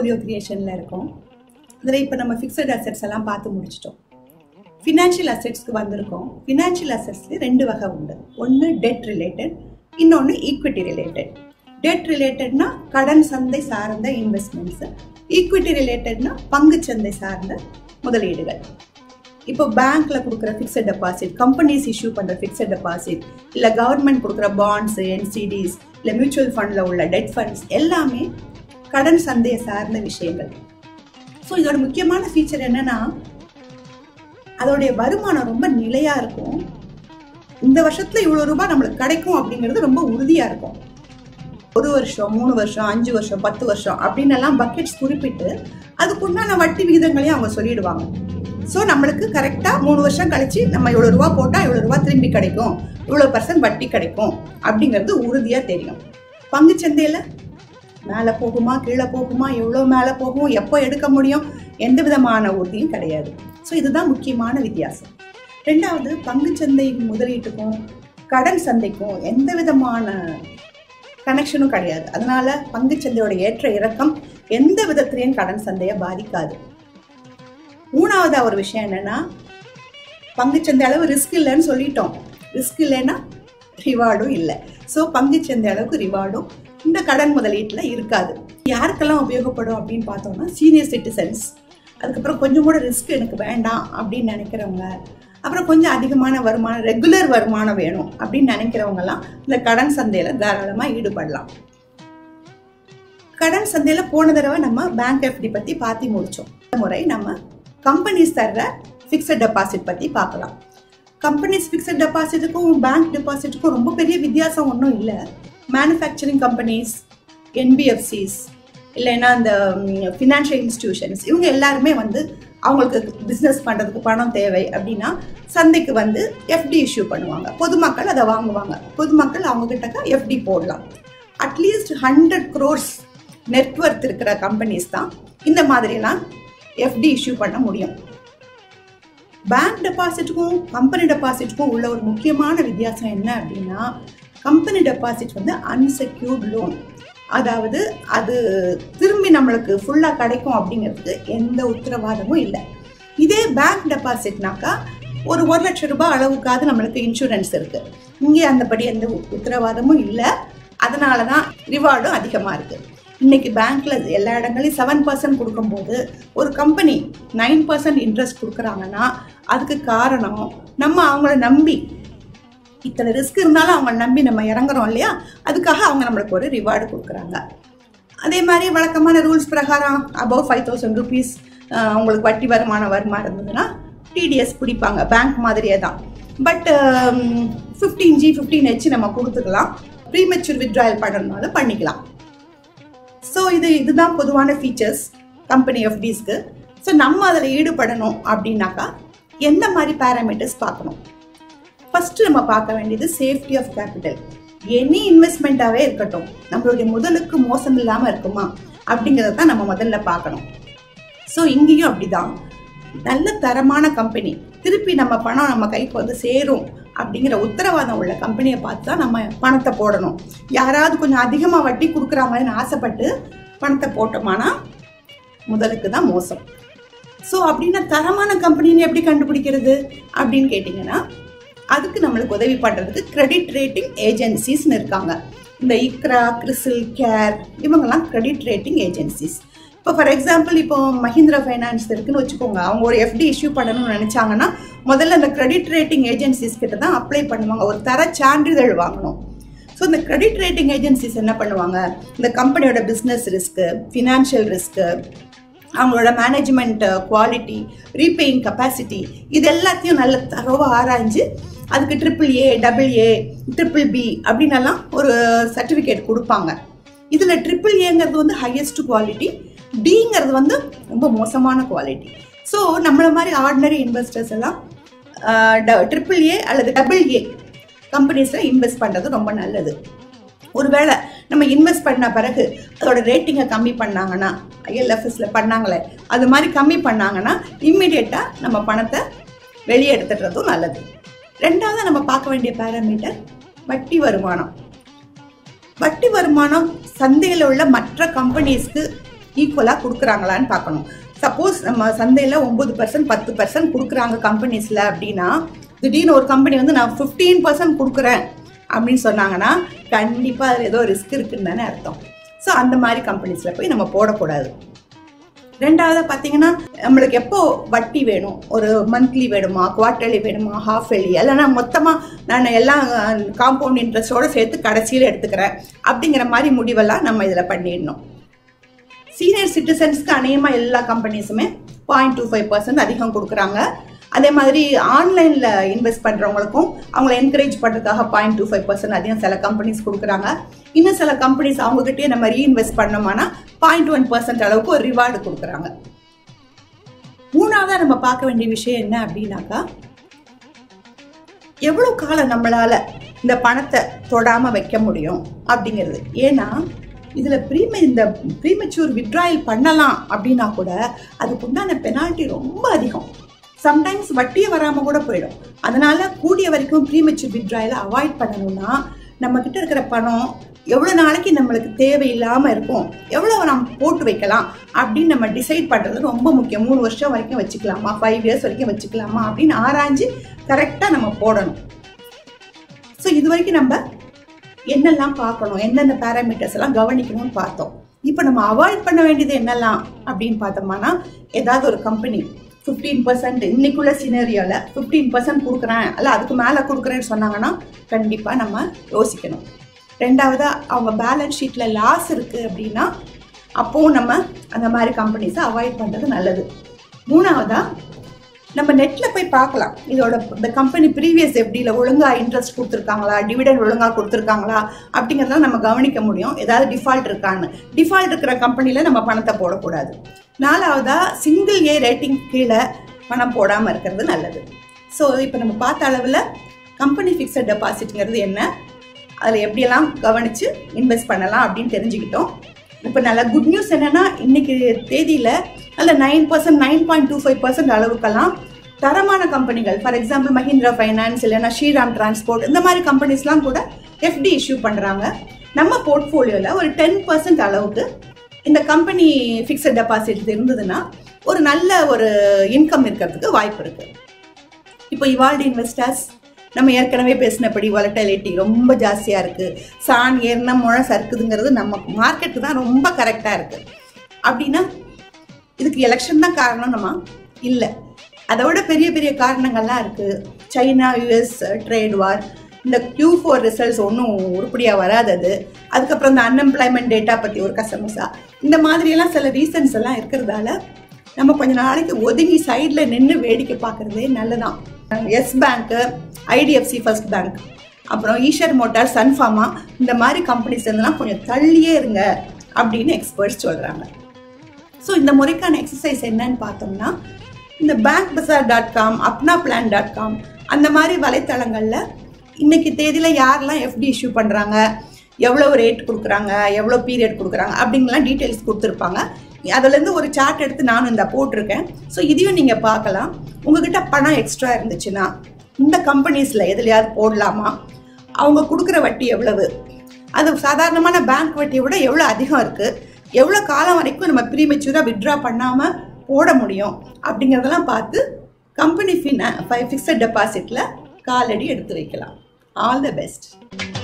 portfolio கிரியேஷனில் இருக்கோம் இதில் இப்போ நம்ம ஃபிக்ஸட் அசெட்ஸ் எல்லாம் பார்த்து முடிச்சிட்டோம் ஃபினான்ஷியல் அசெட்ஸ்க்கு வந்திருக்கோம் ஃபினான்ஷியல் அசெட்ஸ்ல ரெண்டு வகை உண்டு ஒன்று டெட் ரிலேட்டட் இன்னொன்று ஈக்விட்டி ரிலேட்டட் டெட் ரிலேட்டட்னா கடன் சந்தை சார்ந்த இன்வெஸ்ட்மெண்ட்ஸ் ஈக்விட்டி ரிலேட்டட்னா பங்குச்சந்தை சார்ந்த முதலீடுகள் இப்போ பேங்க்ல கொடுக்குற ஃபிக்ஸட் டெபாசிட் கம்பெனிஸ் இஷ்யூ பண்ற ஃபிக்ஸட் டெபாசிட் இல்ல கவர்மெண்ட் கொடுக்குற பாண்ட்ஸ் என்சிடிஸ் இல்ல மியூச்சுவல் ஃபண்ட்ல உள்ள டெட் ஃபண்ட்ஸ் எல்லாமே கடன் சந்தையை சார்ந்த விஷயங்கள் ஸோ இதோட முக்கியமான ஃபீச்சர் என்னன்னா அதோடைய வருமானம் ரொம்ப நிலையா இருக்கும் இந்த வருஷத்துல இவ்வளவு ரூபாய் நம்மளுக்கு கிடைக்கும் அப்படிங்கிறது ரொம்ப உறுதியா இருக்கும் ஒரு வருஷம் மூணு வருஷம் அஞ்சு வருஷம் பத்து வருஷம் அப்படின்னு எல்லாம் பக்கெட்ஸ் குறிப்பிட்டு அதுக்குண்டான வட்டி விகிதங்களையும் அவங்க சொல்லிடுவாங்க ஸோ நம்மளுக்கு கரெக்டாக மூணு வருஷம் கழிச்சு நம்ம இவ்வளோ ரூபா போட்டால் இவ்வளோ ரூபா திரும்பி கிடைக்கும் இவ்வளோ பர்சன்ட் வட்டி கிடைக்கும் அப்படிங்கிறது உறுதியாக தெரியும் பங்குச்சந்தையில் மேலே போகுமா கீழே போகுமா எவ்வளோ மேலே போகும் எப்போ எடுக்க முடியும் எந்த விதமான உறுதியும் கிடையாது ஸோ இதுதான் முக்கியமான வித்தியாசம் ரெண்டாவது பங்குச்சந்தை முதலீட்டுக்கும் கடன் சந்தைக்கும் எந்த விதமான கனெக்ஷனும் கிடையாது அதனால பங்குச்சந்தையோட ஏற்ற இறக்கம் எந்த விதத்திலையும் கடன் சந்தையை பாதிக்காது மூணாவதா ஒரு விஷயம் என்னன்னா பங்குச்சந்தை அளவு ரிஸ்க் இல்லைன்னு சொல்லிட்டோம் ரிஸ்க் இல்லைன்னா ரிவார்டும் இல்லை ஸோ பங்குச்சந்தை அளவுக்கு ரிவார்டும் இந்த கடன் முதலீட்டில் இருக்காது யாருக்கெல்லாம் உபயோகப்படும் அப்படின்னு பார்த்தோம்னா சீனியர் சிட்டிசன்ஸ் அதுக்கப்புறம் கொஞ்சம் கூட ரிஸ்க் எனக்கு வேண்டாம் அப்படின்னு நினைக்கிறவங்க அப்புறம் கொஞ்சம் அதிகமான வருமானம் ரெகுலர் வருமானம் வேணும் அப்படின்னு நினைக்கிறவங்கலாம் இந்த கடன் சந்தையில் தாராளமாக ஈடுபடலாம் கடன் சந்தையில போன தடவை நம்ம பேங்க் எஃப்டி பத்தி பார்த்து முடிச்சோம் இந்த முறை நம்ம கம்பெனிஸ் தர்ற ஃபிக்ஸட் டெபாசிட் பத்தி பார்க்கலாம் கம்பெனிஸ் ஃபிக்ஸட் டெபாசிட்டுக்கும் பேங்க் டெபாசிட்டுக்கும் ரொம்ப பெரிய வித்தியாசம் ஒன்றும் இல்லை மேனுஃபேக்சரிங் கம்பெனிஸ் என்பிஎஃப்சிஸ் இல்லைன்னா இந்த ஃபினான்ஷியல் இன்ஸ்டிடியூஷன்ஸ் இவங்க எல்லாருமே வந்து அவங்களுக்கு பிஸ்னஸ் பண்ணுறதுக்கு பணம் தேவை அப்படின்னா சந்தைக்கு வந்து எஃப்டி இஷ்யூ பண்ணுவாங்க பொதுமக்கள் அதை வாங்குவாங்க பொதுமக்கள் அவங்க கிட்டக்க எஃப்டி போடலாம் அட்லீஸ்ட் ஹண்ட்ரட் க்ரோர்ஸ் நெட்ஒர்த் இருக்கிற கம்பெனிஸ் தான் இந்த மாதிரிலாம் எஃப்டி இஷ்யூ பண்ண முடியும் பேங்க் டெபாசிட்டுக்கும் கம்பெனி டெபாசிட்டுக்கும் உள்ள ஒரு முக்கியமான வித்தியாசம் என்ன அப்படின்னா கம்பெனி டெபாசிட் வந்து அன்செக்யூர்ட் லோன் அதாவது அது திரும்பி நம்மளுக்கு ஃபுல்லாக கிடைக்கும் அப்படிங்கிறதுக்கு எந்த உத்தரவாதமும் இல்லை இதே பேங்க் டெபாசிட்னாக்கா ஒரு ஒரு லட்சம் ரூபாய் அளவுக்காவது நம்மளுக்கு இன்சூரன்ஸ் இருக்கு இங்கே அந்தபடி எந்த உத்தரவாதமும் இல்லை அதனால தான் ரிவார்டும் அதிகமாக இருக்கு இன்னைக்கு பேங்க்ல எல்லா இடங்களையும் செவன் பர்சன்ட் கொடுக்கும்போது ஒரு கம்பெனி நைன் பர்சன்ட் இன்ட்ரெஸ்ட் கொடுக்குறாங்கன்னா அதுக்கு காரணம் நம்ம அவங்கள நம்பி இத்தனை ரிஸ்க் இருந்தாலும் அவங்கள நம்பி நம்ம இறங்குறோம் இல்லையா அதுக்காக அவங்க நம்மளுக்கு ஒரு ரிவார்டு கொடுக்குறாங்க அதே மாதிரி வழக்கமான ரூல்ஸ் பிரகாரம் அபவ் ஃபைவ் தௌசண்ட் ருபீஸ் அவங்களுக்கு வட்டி வருமானம் வருமா இருந்ததுன்னா டிடிஎஸ் பிடிப்பாங்க பேங்க் மாதிரியே தான் but fifteen G fifteen H நம்ம கொடுத்துக்கலாம் ப்ரீமெச்சூர் வித்ட்ராயல் பண்ணணும்னாலும் பண்ணிக்கலாம் ஸோ இது இதுதான் பொதுவான ஃபீச்சர்ஸ் கம்பெனி எஃப்டிஸ்க்கு ஸோ நம்ம அதில் ஈடுபடணும் அப்படின்னாக்கா எந்த மாதிரி பேராமீட்டர்ஸ் பார்க்கணும் ஃபர்ஸ்ட் நம்ம பார்க்க வேண்டியது சேஃப்டி ஆஃப் கேபிட்டல் எனி இன்வெஸ்ட்மெண்ட்டாகவே இருக்கட்டும் நம்மளுடைய முதலுக்கு மோசம் இல்லாமல் இருக்குமா அப்படிங்கிறத தான் நம்ம முதல்ல பார்க்கணும் ஸோ இங்கேயும் அப்படிதான் நல்ல தரமான கம்பெனி திருப்பி நம்ம பணம் நம்ம கைக்கு வந்து சேரும் அப்படிங்கிற உத்தரவாதம் உள்ள கம்பெனியை பார்த்து தான் நம்ம பணத்தை போடணும் யாராவது கொஞ்சம் அதிகமாக வட்டி கொடுக்குறாங்கன்னு ஆசைப்பட்டு பணத்தை போட்டோமானா முதலுக்கு தான் மோசம் ஸோ அப்படின்னா தரமான கம்பெனின்னு எப்படி கண்டுபிடிக்கிறது அப்படின்னு கேட்டிங்கன்னா அதுக்கு நம்மளுக்கு உதவி பண்ணுறதுக்கு கிரெடிட் ரேட்டிங் ஏஜென்சிஸ்னு இருக்காங்க இந்த இக்ரா கிறிசில் கேர் இவங்கெல்லாம் கிரெடிட் ரேட்டிங் ஏஜென்சிஸ் இப்போ ஃபார் எக்ஸாம்பிள் இப்போ மஹிந்திரா ஃபைனான்ஸ் இருக்குன்னு வச்சுக்கோங்க அவங்க ஒரு எஃப்டி இஷ்யூ பண்ணணும்னு நினச்சாங்கன்னா முதல்ல அந்த கிரெடிட் ரேட்டிங் ஏஜென்சிஸ் கிட்ட தான் அப்ளை பண்ணுவாங்க ஒரு தர சான்றிதழ் வாங்கணும் ஸோ இந்த கிரெடிட் ரேட்டிங் ஏஜென்சிஸ் என்ன பண்ணுவாங்க இந்த கம்பெனியோட பிஸ்னஸ் ரிஸ்க்கு ஃபினான்ஷியல் ரிஸ்க்கு அவங்களோட மேனேஜ்மெண்ட் குவாலிட்டி ரீபேயிங் கெப்பாசிட்டி இது எல்லாத்தையும் நல்ல தரோவாக ஆராய்ஞ்சு அதுக்கு triple A double A triple B அப்படின்னெல்லாம் ஒரு சர்டிஃபிகேட் கொடுப்பாங்க இதில் ட்ரிபிள் ஏங்கிறது வந்து ஹையஸ்ட் குவாலிட்டி டிங்கிறது வந்து ரொம்ப மோசமான குவாலிட்டி ஸோ நம்மள மாதிரி ஆர்டினரி இன்வெஸ்டர்ஸ் எல்லாம் ட்ரிபிள் ஏ அல்லது டபுள் ஏ கம்பெனிஸில் இன்வெஸ்ட் பண்ணுறது ரொம்ப நல்லது ஒருவேளை நம்ம இன்வெஸ்ட் பண்ண பிறகு அதோட ரேட்டிங்கை கம்மி பண்ணாங்கன்னா ஐஎல்எஃப்எஸ்ல பண்ணாங்களே அது மாதிரி கம்மி பண்ணாங்கன்னா இம்மிடியட்டாக நம்ம பணத்தை வெளியே எடுத்துடுறதும் நல்லது ரெண்டாவது நம்ம பார்க்க வேண்டிய பேராமீட்டர் வட்டி வருமானம் வட்டி வருமானம் சந்தையில் உள்ள மற்ற கம்பெனிஸ்க்கு ஈக்குவலாக கொடுக்குறாங்களான்னு பார்க்கணும் சப்போஸ் நம்ம சந்தையில் ஒம்பது பர்சன்ட் பத்து பர்சன்ட் கொடுக்குறாங்க கம்பெனிஸில் அப்படின்னா திடீர்னு ஒரு கம்பெனி வந்து நான் ஃபிஃப்டீன் பர்சன்ட் கொடுக்குறேன் அப்படின்னு சொன்னாங்கன்னா கண்டிப்பாக அதில் ஏதோ ரிஸ்க் இருக்குன்னு தானே அர்த்தம் ஸோ அந்த மாதிரி கம்பெனிஸில் போய் நம்ம போடக்கூடாது ரெண்டாவது பார்த்தீங்கன்னா நம்மளுக்கு எப்போ வட்டி வேணும் ஒரு மந்த்லி வேணுமா குவார்டர்லி வேணுமா ஹாஃப் எலி இல்லைனா மொத்தமாக நான் எல்லாம் காம்பவுண்ட் இன்ட்ரெஸ்டோட சேர்த்து கடைசியில் எடுத்துக்கிறேன் அப்படிங்கிற மாதிரி முடிவெல்லாம் நம்ம இதில் பண்ணிடணும் சீனியர் சிட்டிசன்ஸ்க்கு அநேகமாக எல்லா கம்பெனிஸுமே பாயிண்ட் டூ ஃபைவ் பர்சன்ட் அதிகம் கொடுக்குறாங்க அதே மாதிரி ஆன்லைனில் இன்வெஸ்ட் பண்ணுறவங்களுக்கும் அவங்கள என்கரேஜ் பண்ணுறதுக்காக பாயிண்ட் டூ ஃபைவ் பர்சன்ட் அதிகம் சில கம்பெனிஸ் கொடுக்குறாங்க இன்னும் சில கம்பெனிஸ் அவங்ககிட்டயே நம்ம ரீஇன்வெஸ்ட் பண்ணோம்னா பாயிண்ட் ஒன் பர்சன்ட் அளவுக்கு ஒரு ரிவார்டு கொடுக்குறாங்க மூணாவதாக நம்ம பார்க்க வேண்டிய விஷயம் என்ன அப்படின்னாக்கா எவ்வளோ காலம் நம்மளால இந்த பணத்தை தொடாமல் வைக்க முடியும் அப்படிங்கிறது ஏன்னா இதில் ப்ரீம இந்த ப்ரீமெச்சூர் விட்ராயல் பண்ணலாம் அப்படின்னா கூட அதுக்கு உண்டான பெனால்ட்டி ரொம்ப அதிகம் சம்டைம்ஸ் வட்டியே வராமல் கூட போயிடும் அதனால கூடிய வரைக்கும் ப்ரீமெச்சூர் விட்ராயலை அவாய்ட் பண்ணணும்னா நம்ம கிட்ட இருக்கிற பணம் எவ்வளோ நாளைக்கு நம்மளுக்கு தேவையில்லாமல் இருக்கும் எவ்வளோ நம்ம போட்டு வைக்கலாம் அப்படின்னு நம்ம டிசைட் பண்ணுறது ரொம்ப முக்கியம் மூணு வருஷம் வரைக்கும் வச்சுக்கலாமா ஃபைவ் இயர்ஸ் வரைக்கும் வச்சுக்கலாமா அப்படின்னு ஆராய்ஞ்சு கரெக்டாக நம்ம போடணும் ஸோ இது வரைக்கும் நம்ம என்னெல்லாம் பார்க்கணும் எந்தெந்த பேராமீட்டர்ஸ் எல்லாம் கவனிக்கணும்னு பார்த்தோம் இப்போ நம்ம அவாய்ட் பண்ண வேண்டியது என்னெல்லாம் அப்படின்னு பார்த்தோம்னா ஏதாவது ஒரு கம்பெனி ஃபிஃப்டீன் பர்சன்ட் இன்னைக்குள்ள சினேரியோவில் ஃபிஃப்டீன் பர்சன்ட் கொடுக்குறேன் அல்ல அதுக்கு மேலே கொடுக்குறேன்னு சொன்னாங்கன்னா கண்டிப்பாக நம்ம யோசிக்கணும் ரெண்டாவது அவங்க பேலன்ஸ் ஷீட்டில் லாஸ் இருக்குது அப்படின்னா அப்போவும் நம்ம அந்த மாதிரி கம்பெனிஸை அவாய்ட் பண்ணுறது நல்லது மூணாவதா நம்ம நெட்டில் போய் பார்க்கலாம் இதோட இந்த கம்பெனி ப்ரீவியஸ் எப்படியில் ஒழுங்காக இன்ட்ரெஸ்ட் கொடுத்துருக்காங்களா டிவிடெண்ட் ஒழுங்காக கொடுத்துருக்காங்களா அப்படிங்கிறதெல்லாம் நம்ம கவனிக்க முடியும் ஏதாவது டிஃபால்ட் இருக்கான்னு டிஃபால்ட் இருக்கிற கம்பெனியில் நம்ம பணத்தை போடக்கூடாது நாலாவதா சிங்கிள் ஏ ரேட்டிங் கீழே பணம் போடாமல் இருக்கிறது நல்லது ஸோ இப்போ நம்ம பார்த்த அளவில் கம்பெனி ஃபிக்ஸட் டெபாசிட்ங்கிறது என்ன அதில் எப்படியெல்லாம் கவனித்து இன்வெஸ்ட் பண்ணலாம் அப்படின்னு தெரிஞ்சுக்கிட்டோம் இப்போ நல்ல குட் நியூஸ் என்னென்னா இன்னைக்கு தேதியில் நல்ல nine percent nine point two five percent அளவுக்கெல்லாம் தரமான கம்பெனிகள் ஃபார் எக்ஸாம்பிள் மஹிந்திரா ஃபைனான்ஸ் இல்லைன்னா ஸ்ரீராம் டிரான்ஸ்போர்ட் இந்த மாதிரி கம்பெனிஸ்லாம் கூட எஃப்டி இஷ்யூ பண்ணுறாங்க நம்ம போர்ட்ஃபோலியோவில் ஒரு டென் பர்சன்ட் அளவுக்கு இந்த கம்பெனி ஃபிக்ஸட் டெபாசிட் இருந்ததுன்னா ஒரு நல்ல ஒரு இன்கம் இருக்கிறதுக்கு வாய்ப்பு இருக்குது இப்போ இவால்டு இன்வெஸ்டர்ஸ் நம்ம ஏற்கனவே பேசினபடி வாலட்டிலிட்டி ரொம்ப ஜாஸ்தியாக இருக்குது சான் ஏறினா முழை சறுக்குதுங்கிறது நம்ம மார்க்கெட்டு தான் ரொம்ப கரெக்டாக இருக்குது அப்படின்னா இதுக்கு எலெக்ஷன் தான் காரணம் நம்ம இல்லை அதை விட பெரிய பெரிய காரணங்கள்லாம் இருக்குது சைனா யூஎஸ் ட்ரேட் வார் இந்த கியூ ஃபோர் ரிசல்ட்ஸ் ஒன்றும் உருப்படியாக வராதது அதுக்கப்புறம் இந்த அன்எம்ப்ளாய்மெண்ட் டேட்டா பற்றி ஒரு கசமசா இந்த மாதிரியெல்லாம் சில ரீசன்ஸ் எல்லாம் இருக்கிறதால நம்ம கொஞ்ச நாளைக்கு ஒதுங்கி சைடில் நின்று வேடிக்கை பார்க்குறதே நல்லதான் எஸ் பேங்க்கு ஐடிஎஃப்சி ஃபர்ஸ்ட் பேங்க் அப்புறம் ஈஷர் மோட்டார் சன்ஃபார்மா இந்த மாதிரி கம்பெனிஸ் எல்லாம் கொஞ்சம் தள்ளியே இருங்க அப்படின்னு எக்ஸ்பர்ட்ஸ் சொல்கிறாங்க ஸோ இந்த முறைக்கான எக்ஸசைஸ் என்னன்னு பார்த்தோம்னா இந்த bank bazaar dot com Apna plan dot com அந்த மாதிரி வலைத்தளங்களில் இன்னைக்கு தேதியில் யாரெல்லாம் எஃப்டி இஷ்யூ பண்ணுறாங்க எவ்வளோ ரேட் கொடுக்குறாங்க எவ்வளோ பீரியட் கொடுக்குறாங்க அப்படிங்கலாம் டீட்டெயில்ஸ் கொடுத்துருப்பாங்க அதுலேருந்து ஒரு சார்ட் எடுத்து நானும் இந்த போட்டிருக்கேன் ஸோ இதையும் நீங்கள் பார்க்கலாம் உங்ககிட்ட பணம் எக்ஸ்ட்ரா இருந்துச்சுன்னா இந்த கம்பெனிஸில் எதுலையாவது போடலாமா அவங்க கொடுக்குற வட்டி எவ்வளவு அது சாதாரணமான பேங்க் வட்டியை விட எவ்வளோ அதிகம் இருக்குது எவ்வளோ காலம் வரைக்கும் நம்ம ப்ரீமெச்சூராக விட்ரா பண்ணாமல் போட முடியும் அப்படிங்கிறதெல்லாம் பார்த்து கம்பெனி ஃபின் ஃபிக்ஸட் டெபாசிட்டில் காலடி எடுத்து வைக்கலாம் ஆல் த பெஸ்ட்